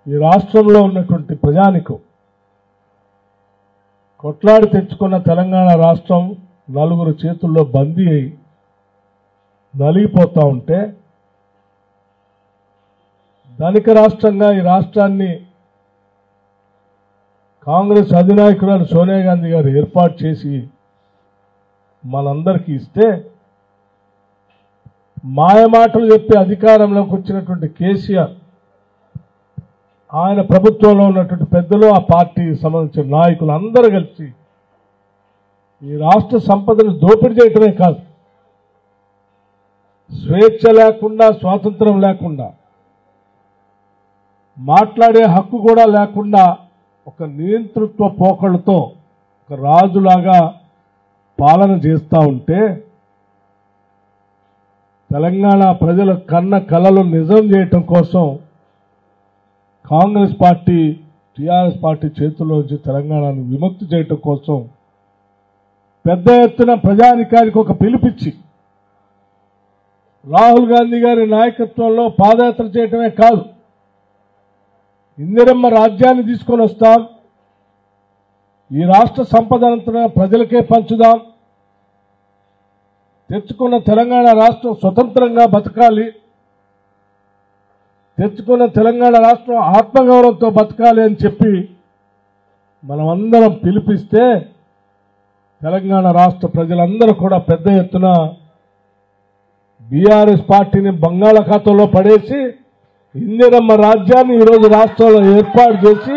ఈ రాష్ట్రంలో ఉన్నటువంటి ప్రజానికం కొట్లాడి తెచ్చుకున్న తెలంగాణ రాష్ట్రం నలుగురు చేతుల్లో బందీ అయి నలిగిపోతా ఉంటే ధనిక రాష్ట్రంగా ఈ రాష్ట్రాన్ని కాంగ్రెస్ అధినాయకురాలు సోనియా గాంధీ గారు ఏర్పాటు చేసి మనందరికీ ఇస్తే మాయమాటలు చెప్పి అధికారంలోకి వచ్చినటువంటి కేసీఆర్ ఆయన ప్రభుత్వంలో ఉన్నటువంటి పెద్దలు ఆ పార్టీకి సంబంధించిన నాయకులు అందరూ కలిసి ఈ రాష్ట్ర సంపదను దోపిడీ చేయటమే కాదు స్వేచ్ఛ లేకుండా స్వాతంత్రం లేకుండా మాట్లాడే హక్కు కూడా లేకుండా ఒక నియంతృత్వ పోకళ్ళతో ఒక రాజులాగా పాలన చేస్తూ ఉంటే తెలంగాణ ప్రజల కన్న కలలు నిజం చేయటం కోసం కాంగ్రెస్ పార్టీ టిఆర్ఎస్ పార్టీ చేతుల్లోంచి తెలంగాణను విముక్తి చేయటం కోసం పెద్ద ఎత్తున ప్రజానికానికి ఒక పిలిపిచ్చి రాహుల్ గాంధీ గారి నాయకత్వంలో పాదయాత్ర చేయటమే కాదు ఇందిరమ్మ రాజ్యాన్ని తీసుకొని వస్తాం ఈ రాష్ట్ర సంపదనంతా ప్రజలకే పంచుదాం తెచ్చుకున్న తెలంగాణ రాష్ట్రం స్వతంత్రంగా బతకాలి తెచ్చుకున్న తెలంగాణ రాష్ట్రం ఆత్మగౌరవంతో బతకాలి అని చెప్పి మనమందరం పిలిపిస్తే తెలంగాణ రాష్ట్ర ప్రజలందరూ కూడా పెద్ద ఎత్తున బీఆర్ఎస్ పార్టీని బంగాళాఖాతంలో పడేసి ఇందిరమ్మ రాజ్యాన్ని ఈరోజు రాష్ట్రంలో ఏర్పాటు చేసి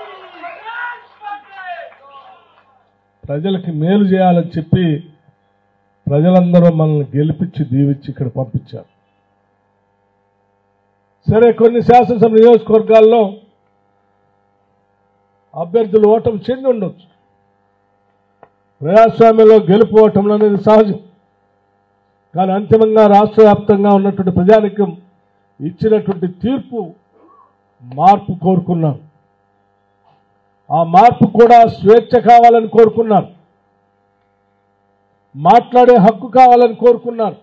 ప్రజలకి మేలు చేయాలని చెప్పి ప్రజలందరూ మనల్ని గెలిపించి దీవించి ఇక్కడ పంపించారు సరే కొన్ని శాసనసభ నియోజకవర్గాల్లో అభ్యర్థులు ఓటమి చెంది ఉండొచ్చు ప్రజాస్వామ్యంలో గెలుపు ఓటములు అనేది సహజం కానీ అంతిమంగా రాష్ట్ర వ్యాప్తంగా ఉన్నటువంటి ప్రజానికం ఇచ్చినటువంటి తీర్పు మార్పు కోరుకున్నారు ఆ మార్పు కూడా స్వేచ్ఛ కావాలని కోరుకున్నారు మాట్లాడే హక్కు కావాలని కోరుకున్నారు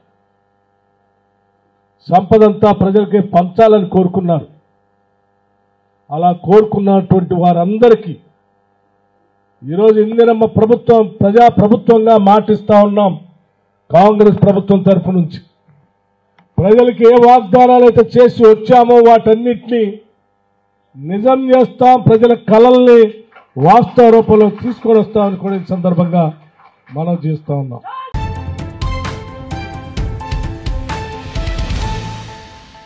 సంపదంతా ప్రజలకే పంచాలని కోరుకున్నారు అలా కోరుకున్నటువంటి వారందరికీ ఈరోజు ఇందిరమ్మ ప్రభుత్వం ప్రజా ప్రభుత్వంగా మాటిస్తా ఉన్నాం కాంగ్రెస్ ప్రభుత్వం తరఫు నుంచి ప్రజలకు ఏ వాగ్దానాలు అయితే చేసి వచ్చామో వాటన్నిటినీ నిజం చేస్తాం ప్రజల కళల్ని వాస్తవ రూపంలో తీసుకొని వస్తామని కూడా ఈ సందర్భంగా మనం చేస్తా ఉన్నాం